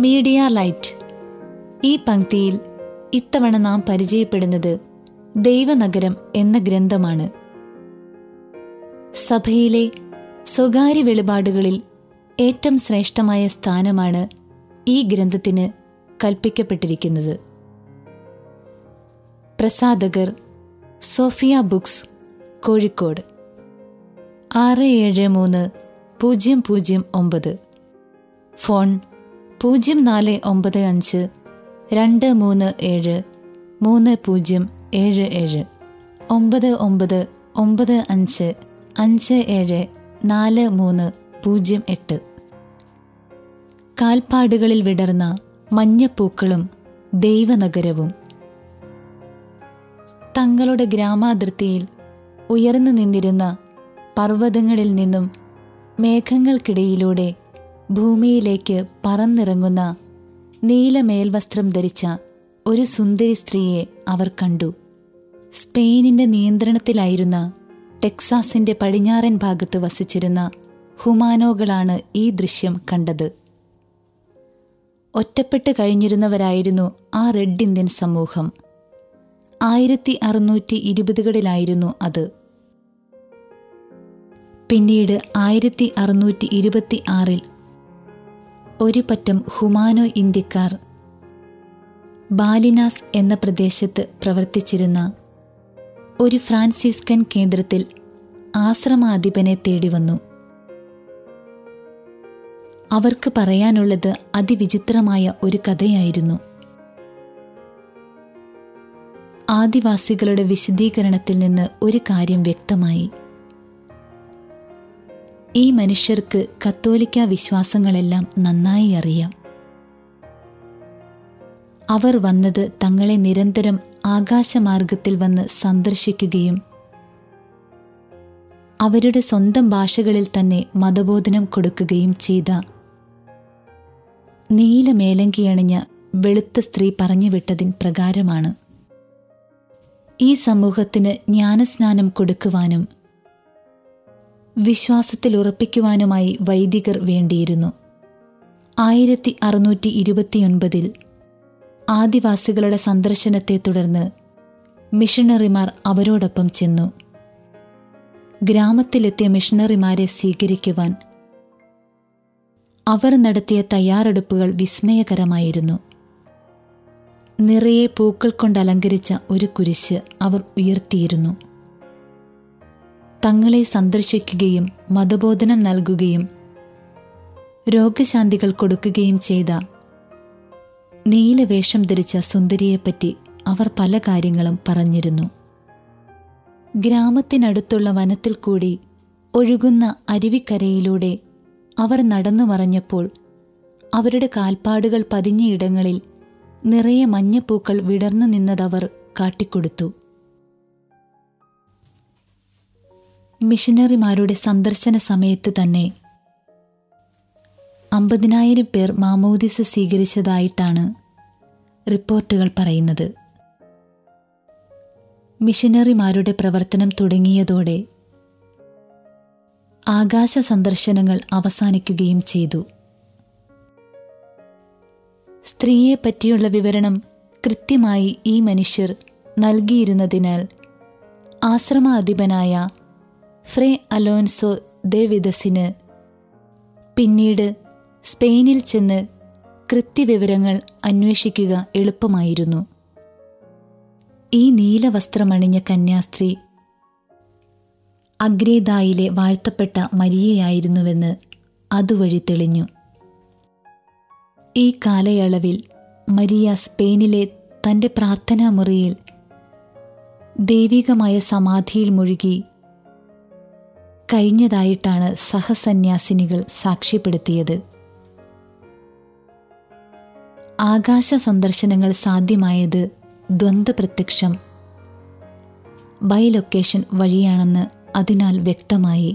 media light ഈ പങ്ക്തിയിൽ ഇത്തവണ നാം പരിചയപ്പെടുന്നത് ദൈവനഗരം എന്ന ഗ്രന്ഥമാണ് സഭയിലെ സ്വകാര്യ വെളിപാടുകളിൽ ഏറ്റവും ശ്രേഷ്ഠമായ സ്ഥാനമാണ് ഈ ഗ്രന്ഥത്തിന് കൽപ്പിക്കപ്പെട്ടിരിക്കുന്നത് പ്രസാധകർ സോഫിയ ബുക്സ് കോഴിക്കോട് ആറ് ഏഴ് മൂന്ന് പൂജ്യം പൂജ്യം ഒമ്പത് ഫോൺ പൂജ്യം നാല് ഒമ്പത് അഞ്ച് രണ്ട് മൂന്ന് ഏഴ് മൂന്ന് പൂജ്യം ഏഴ് ഏഴ് ഒമ്പത് ഒമ്പത് ഒമ്പത് അഞ്ച് അഞ്ച് ഏഴ് നാല് മൂന്ന് പൂജ്യം എട്ട് കാൽപ്പാടുകളിൽ വിടർന്ന മഞ്ഞപ്പൂക്കളും ദൈവനഗരവും തങ്ങളുടെ ഗ്രാമാതിർത്തിയിൽ ഉയർന്നു നിന്നിരുന്ന പർവ്വതങ്ങളിൽ നിന്നും മേഘങ്ങൾക്കിടയിലൂടെ ഭൂമിയിലേക്ക് പറന്നിറങ്ങുന്ന നീലമേൽവസ്ത്രം ധരിച്ച ഒരു സുന്ദരി സ്ത്രീയെ അവർ കണ്ടു സ്പെയിനിന്റെ നിയന്ത്രണത്തിലായിരുന്ന ടെക്സാസിന്റെ പടിഞ്ഞാറൻ ഭാഗത്ത് വസിച്ചിരുന്ന ഹുമാനോകളാണ് ഈ ദൃശ്യം കണ്ടത് ഒറ്റപ്പെട്ട് കഴിഞ്ഞിരുന്നവരായിരുന്നു ആ റെഡ് ഇന്ത്യൻ സമൂഹം ആയിരത്തി അറുന്നൂറ്റി ഇരുപതുകളിലായിരുന്നു അത് പിന്നീട് ആയിരത്തി അറുന്നൂറ്റി ഇരുപത്തി ആറിൽ ഒരു പറ്റം ഹുമാനോ ഇന്ത്യക്കാർ ബാലിനാസ് എന്ന പ്രദേശത്ത് പ്രവർത്തിച്ചിരുന്ന ഒരു ഫ്രാൻസിസ്കൻ കേന്ദ്രത്തിൽ ആശ്രമാധിപനെ തേടി വന്നു അവർക്ക് പറയാനുള്ളത് അതിവിചിത്രമായ ഒരു കഥയായിരുന്നു ആദിവാസികളുടെ വിശദീകരണത്തിൽ നിന്ന് ഒരു കാര്യം വ്യക്തമായി ഈ മനുഷ്യർക്ക് കത്തോലിക്ക വിശ്വാസങ്ങളെല്ലാം നന്നായി അറിയാം അവർ വന്നത് തങ്ങളെ നിരന്തരം ആകാശമാർഗത്തിൽ വന്ന് സന്ദർശിക്കുകയും അവരുടെ സ്വന്തം ഭാഷകളിൽ തന്നെ മതബോധനം കൊടുക്കുകയും ചെയ്ത നീല മേലങ്കിയണിഞ്ഞ വെളുത്ത സ്ത്രീ പറഞ്ഞുവിട്ടതിൻ പ്രകാരമാണ് ഈ സമൂഹത്തിന് ജ്ഞാനസ്നാനം കൊടുക്കുവാനും വിശ്വാസത്തിൽ ഉറപ്പിക്കുവാനുമായി വൈദികർ വേണ്ടിയിരുന്നു ആയിരത്തി അറുന്നൂറ്റി ഇരുപത്തിയൊൻപതിൽ ആദിവാസികളുടെ സന്ദർശനത്തെ തുടർന്ന് മിഷണറിമാർ അവരോടൊപ്പം ചെന്നു ഗ്രാമത്തിലെത്തിയ മിഷണറിമാരെ സ്വീകരിക്കുവാൻ അവർ നടത്തിയ തയ്യാറെടുപ്പുകൾ വിസ്മയകരമായിരുന്നു നിറയെ പൂക്കൾ കൊണ്ട് അലങ്കരിച്ച ഒരു കുരിശ് അവർ ഉയർത്തിയിരുന്നു തങ്ങളെ സന്ദർശിക്കുകയും മതബോധനം നൽകുകയും രോഗശാന്തികൾ കൊടുക്കുകയും ചെയ്ത നീലവേഷം ധരിച്ച സുന്ദരിയെപ്പറ്റി അവർ പല കാര്യങ്ങളും പറഞ്ഞിരുന്നു ഗ്രാമത്തിനടുത്തുള്ള വനത്തിൽ കൂടി ഒഴുകുന്ന അരുവിക്കരയിലൂടെ അവർ നടന്നു മറഞ്ഞപ്പോൾ അവരുടെ കാൽപ്പാടുകൾ പതിഞ്ഞ ഇടങ്ങളിൽ നിറയെ മഞ്ഞപ്പൂക്കൾ വിടർന്നു നിന്നതവർ കാട്ടിക്കൊടുത്തു മിഷനറിമാരുടെ സന്ദർശന സമയത്ത് തന്നെ അമ്പതിനായിരം പേർ മാമോദിസ സ്വീകരിച്ചതായിട്ടാണ് റിപ്പോർട്ടുകൾ പറയുന്നത് മിഷനറിമാരുടെ പ്രവർത്തനം തുടങ്ങിയതോടെ ആകാശ സന്ദർശനങ്ങൾ അവസാനിക്കുകയും ചെയ്തു സ്ത്രീയെ പറ്റിയുള്ള വിവരണം കൃത്യമായി ഈ മനുഷ്യർ നൽകിയിരുന്നതിനാൽ ആശ്രമാധിപനായ ഫ്രേ അലോൻസോ ദെ വിദസിന് പിന്നീട് സ്പെയിനിൽ ചെന്ന് കൃത്യവിവരങ്ങൾ അന്വേഷിക്കുക എളുപ്പമായിരുന്നു ഈ നീലവസ്ത്രമണിഞ്ഞ കന്യാസ്ത്രീ അഗ്രേദായിലെ വാഴ്ത്തപ്പെട്ട മരിയയായിരുന്നുവെന്ന് അതുവഴി തെളിഞ്ഞു ഈ കാലയളവിൽ മരിയ സ്പെയിനിലെ തൻ്റെ പ്രാർത്ഥനാ മുറിയിൽ ദൈവികമായ സമാധിയിൽ മുഴുകി കഴിഞ്ഞതായിട്ടാണ് സഹസന്യാസിനികൾ സാക്ഷ്യപ്പെടുത്തിയത് ആകാശ സന്ദർശനങ്ങൾ സാധ്യമായത് ദ്വന്ദ് പ്രത്യക്ഷം ബൈ ലൊക്കേഷൻ വഴിയാണെന്ന് അതിനാൽ വ്യക്തമായി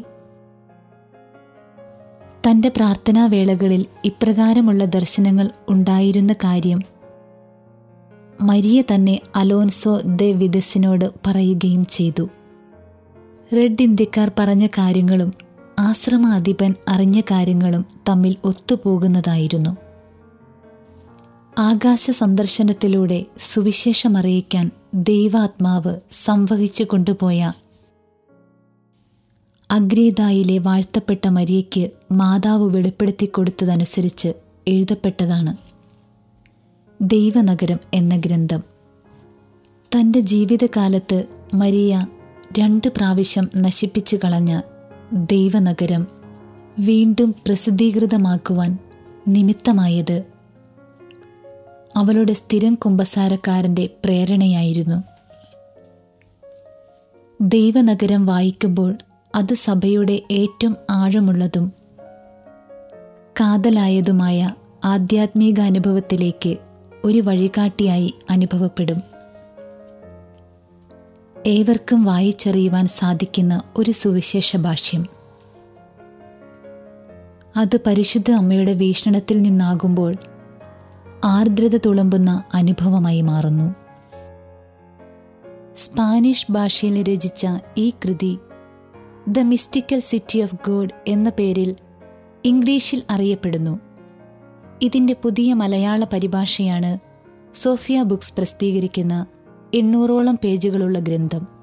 തൻ്റെ പ്രാർത്ഥനാവേളകളിൽ ഇപ്രകാരമുള്ള ദർശനങ്ങൾ ഉണ്ടായിരുന്ന കാര്യം മരിയ തന്നെ അലോൻസോ ദെ വിദസിനോട് പറയുകയും ചെയ്തു റെഡ് ഇന്ത്യക്കാർ പറഞ്ഞ കാര്യങ്ങളും ആശ്രമാധിപൻ അറിഞ്ഞ കാര്യങ്ങളും തമ്മിൽ ഒത്തുപോകുന്നതായിരുന്നു ആകാശ സന്ദർശനത്തിലൂടെ സുവിശേഷമറിയിക്കാൻ ദൈവാത്മാവ് സംവഹിച്ചു കൊണ്ടുപോയ അഗ്രീതായിലെ വാഴ്ത്തപ്പെട്ട മരിയയ്ക്ക് മാതാവ് വെളിപ്പെടുത്തി കൊടുത്തതനുസരിച്ച് എഴുതപ്പെട്ടതാണ് ദൈവനഗരം എന്ന ഗ്രന്ഥം തൻ്റെ ജീവിതകാലത്ത് മരിയ രണ്ട് പ്രാവശ്യം നശിപ്പിച്ചു കളഞ്ഞ ദൈവനഗരം വീണ്ടും പ്രസിദ്ധീകൃതമാക്കുവാൻ നിമിത്തമായത് അവളുടെ സ്ഥിരം കുമ്പസാരക്കാരൻ്റെ പ്രേരണയായിരുന്നു ദൈവനഗരം വായിക്കുമ്പോൾ അത് സഭയുടെ ഏറ്റവും ആഴമുള്ളതും കാതലായതുമായ ആധ്യാത്മിക അനുഭവത്തിലേക്ക് ഒരു വഴികാട്ടിയായി അനുഭവപ്പെടും ഏവർക്കും വായിച്ചറിയുവാൻ സാധിക്കുന്ന ഒരു സുവിശേഷ ഭാഷ്യം അത് പരിശുദ്ധ അമ്മയുടെ വീക്ഷണത്തിൽ നിന്നാകുമ്പോൾ ആർദ്രത തുളുമ്പുന്ന അനുഭവമായി മാറുന്നു സ്പാനിഷ് ഭാഷയിൽ രചിച്ച ഈ കൃതി the mystical city of God എന്ന പേരിൽ ഇംഗ്ലീഷിൽ അറിയപ്പെടുന്നു ഇതിൻ്റെ പുതിയ മലയാള പരിഭാഷയാണ് സോഫിയ ബുക്സ് പ്രസിദ്ധീകരിക്കുന്ന എണ്ണൂറോളം പേജുകളുള്ള ഗ്രന്ഥം